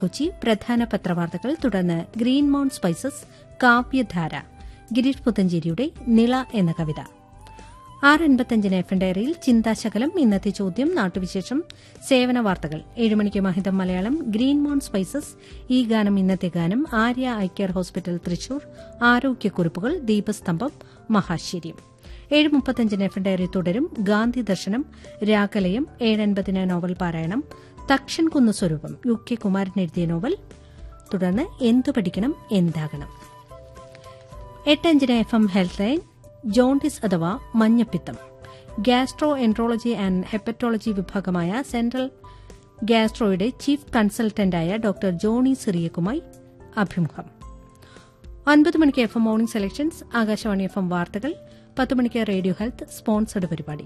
കൊച്ചി പ്രധാന പത്രവാർത്തകൾ തുടർന്ന് green mount spices കാവ്യധാര ഗിരീഷ് പുത്തഞ്ചേരിയുടെ നിള എന്ന കവിത ആറ് അൻപത്തഞ്ചിന് എഫ് ഡയറിയിൽ ചിന്താശകലം ഇന്നത്തെ ചോദ്യം നാട്ടുവിശേഷം സേവന വാർത്തകൾ ഏഴ് മണിക്ക് മഹിതം മലയാളം ഗ്രീൻ മൗണ്ട് സ്പൈസസ് ഈ ഗാനം ഇന്നത്തെ ഗാനം ആര്യ ഐക്യർ ഹോസ്പിറ്റൽ തൃശൂർ ആരോഗ്യക്കുറിപ്പുകൾ ദീപസ്തംഭം മഹാശ്ചര്യം ഏഴ് മുപ്പത്തഞ്ചിന് എഫ് ഡയറി തുടരും ഗാന്ധി ദർശനം രാഗലയം ഏഴൻപതിന് നോവൽ പാരായണം തക്ഷൻ കുന്ന് സ്വരൂപം യു കെ കുമാരൻ എഴുതിയ നോവൽ തുടർന്ന് എന്തു പഠിക്കണം എന്താകണം എട്ടഞ്ചിന് F M health line jaundice അഥവാ മഞ്ഞപ്പിത്തം ഗ്യാസ്ട്രോ എൻട്രോളജി ആൻഡ് ഹെപ്പറ്റോളജി വിഭാഗമായ സെൻട്രൽ ഗ്യാസ്ട്രോയുടെ ചീഫ് കൺസൾട്ടന്റായ ഡോക്ടർ ജോണി സിറിയക്കുമായി അഭിമുഖം ഒൻപത് മണിക്ക് F M morning selections Akashvani F M വാർത്തകൾ പത്ത് മണിക്ക് റേഡിയോ ഹെൽത്ത് സ്പോൺസർഡ് പരിപാടി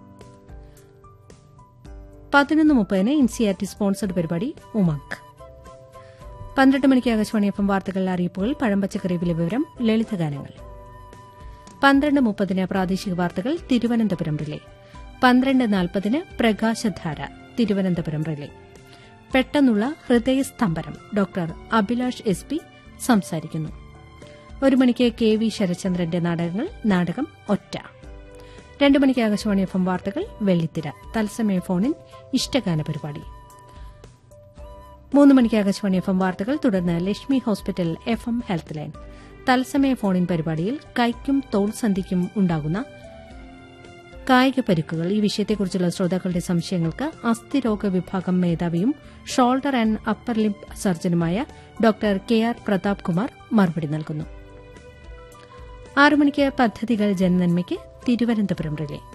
പതിനൊന്ന് മുപ്പതിന് ഇൻസിആർടി സ്പോൺസർഡ് പരിപാടി ഉമങ്ക് പന്ത്രണ്ട് മണിക്ക് ആകാശവാണി എഫ് എം വാർത്തകൾ അറിയിപ്പുകൾ പഴമ്പച്ചക്കറി വില വിവരം ലളിതഗാനങ്ങൾ പന്ത്രണ്ട് മുപ്പതിന് പ്രാദേശിക വാർത്തകൾ തിരുവനന്തപുരം റിലേ പന്ത്രണ്ട് നാൽപ്പതിന് പ്രകാശധാര തിരുവനന്തപുരം റിലേ പെട്ടെന്നുള്ള ഹൃദയസ്തംഭനം ഡോക്ടർ അഭിലാഷ് എസ് പി സംസാരിക്കുന്നു ഒരു മണിക്ക് കെ വി ശരചന്ദ്രന്റെ നാടകങ്ങൾ നാടകം ഒറ്റ രണ്ടു മണിക്ക് ആകാശവാണി എഫ് എം വാർത്തകൾ വെള്ളിത്തിര തത്സമയ ഫോണിൻ ഇഷ്ടഗാന പരിപാടി മൂന്ന് മണിക്ക് ആകാശവാണി എഫ് എം വാർത്തകൾ തുടർന്ന് Lakshmi hospital F M health line തത്സമയ ഫോണിൻ പരിപാടിയിൽ കൈക്കും തോൾ സന്ധിക്കും ഉണ്ടാകുന്ന കായിക പരുക്കുകൾ ഈ വിഷയത്തെക്കുറിച്ചുള്ള ശ്രോതാക്കളുടെ സംശയങ്ങൾക്ക് അസ്ഥിരോഗ വിഭാഗം മേധാവിയും ഷോൾഡർ ആൻഡ് അപ്പർ ലിംബ് സർജനുമായ doctor K R Prathap Kumar മറുപടി നൽകുന്നു ആറു മണിക്ക് പദ്ധതികൾ ജനനന്മയ്ക്ക് തിരുവനന്തപുരം റിലേ